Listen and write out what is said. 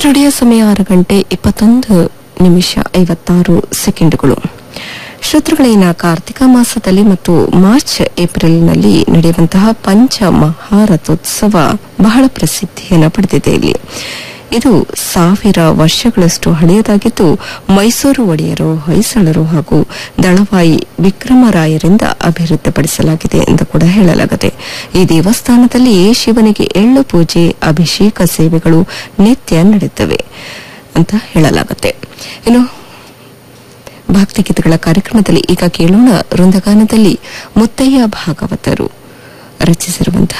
studio ಸಮಯ ಆರು ಗಂಟೆ ಇಪ್ಪತ್ತೊಂದು ನಿಮಿಷ ಐವತ್ತಾರು ಸೆಕೆಂಡುಗಳು ಶ್ರೋತೃಗಳೇನ ಕಾರ್ತಿಕ ಮಾಸದಲ್ಲಿ ಮತ್ತು ಮಾರ್ಚ್ ಏಪ್ರಿಲ್ನಲ್ಲಿ ನಡೆಯುವಂತಹ ಪಂಚ ಮಹಾರಥೋತ್ಸವ ಬಹಳ ಪ್ರಸಿದ್ಧಿಯನ್ನು ಪಡೆದಿದೆ ಇಲ್ಲಿ ಇದು ಸಾವಿರ ವರ್ಷಗಳಷ್ಟು ಹಳೆಯದಾಗಿದ್ದು ಮೈಸೂರು ಒಡೆಯರು ಹೊಯ್ಸಳರು ಹಾಗೂ ದಳವಾಯಿ ವಿಕ್ರಮರಾಯರಿಂದ ಅಭಿವೃದ್ಧಿಪಡಿಸಲಾಗಿದೆ ಎಂದು ಕೂಡ ಹೇಳಲಾಗಿದೆ ಈ ದೇವಸ್ಥಾನದಲ್ಲಿ ಶಿವನಿಗೆ ಎಳ್ಳು ಪೂಜೆ ಅಭಿಷೇಕ ಸೇವೆಗಳು ನಿತ್ಯ ನಡೆಯುತ್ತವೆ ಅಂತ ಹೇಳಲಾಗುತ್ತೆ ಇನ್ನು ಭಕ್ತಿಗೀತೆಗಳ ಕಾರ್ಯಕ್ರಮದಲ್ಲಿ ಈಗ ಕೇಳೋಣ ವೃಂದಗಾನದಲ್ಲಿ ಮುತ್ತಯ್ಯ ಭಾಗವತರು ರಚಿಸಿರುವಂತಹ